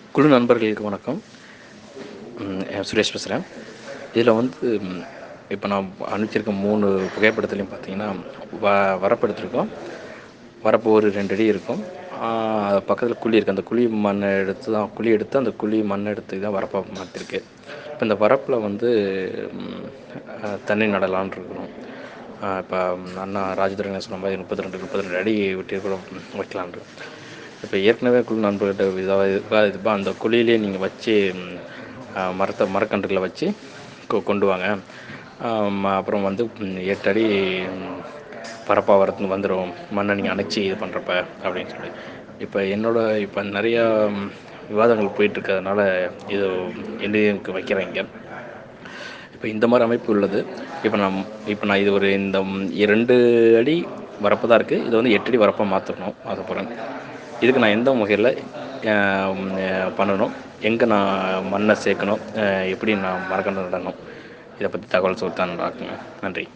குழு நண்பர்களுக்கு வணக்கம் ம், என் சுரேஷ் பேசுகிறேன் இதில் வந்து ம், இப்போ நான் அனுப்பிச்சிருக்க மூணு புகைப்படத்துலையும் பார்த்தீங்கன்னா வ வரப்பு எடுத்திருக்கோம் வரப்பு ஒரு ரெண்டு அடி இருக்கும் அது பக்கத்தில் குழி இருக்குது அந்த குழி மண்ணை எடுத்து தான் குழி எடுத்து அந்த குழி மண் எடுத்து தான் வரப்பாக மாற்றிருக்கு இப்போ இந்த வரப்பில் வந்து ம், அஹ், தண்ணி நடலான்னு இருக்கிறோம் இப்போ அண்ணா ராஜதுரை சொன்ன மாதிரி முப்பத்தி ரெண்டு முப்பத்தி ரெண்டு அடி விட்டு கூட வைக்கலான்ட்டு இப்போ ஏற்கனவே குழு நண்பர்கிட்ட இதாக விவாதிப்பா அந்த குழியிலே நீங்கள் வச்சு ம், அஹ், மரத்தை மரக்கன்றுகளை வச்சு கொ- கொண்டு வாங்க ஆம், அப்புறம் வந்து ம், எட்டு அடி ம், பரப்பா வரத்து வந்துடும் மண்ணை நீங்கள் அணைச்சி இது பண்ணுறப்ப அப்படின்னு சொல்லி இப்போ என்னோட இப்போ நிறையா ம், விவாதங்கள் போயிட்டுருக்கிறதுனால இது எனக்கு வைக்கிறேன் இங்கே இப்போ இந்த மாதிரி அமைப்பு உள்ளது இப்போ நான் இப்போ நான் இது ஒரு இந்த ம், இரண்டு அடி வரப்பு தான் இருக்குது இது வந்து எட்டு அடி வரப்பாக மாற்றணும் மாற்ற போகிறேன் இதுக்கு நான் எந்த வகையில் பண்ணணும் எங்கே நான் மண்ணை சேர்க்கணும் அஹ், எப்படி நான் மரக்கன்று நடணும் இதை பற்றி தகவல் சொல்லித்தான் நன்றி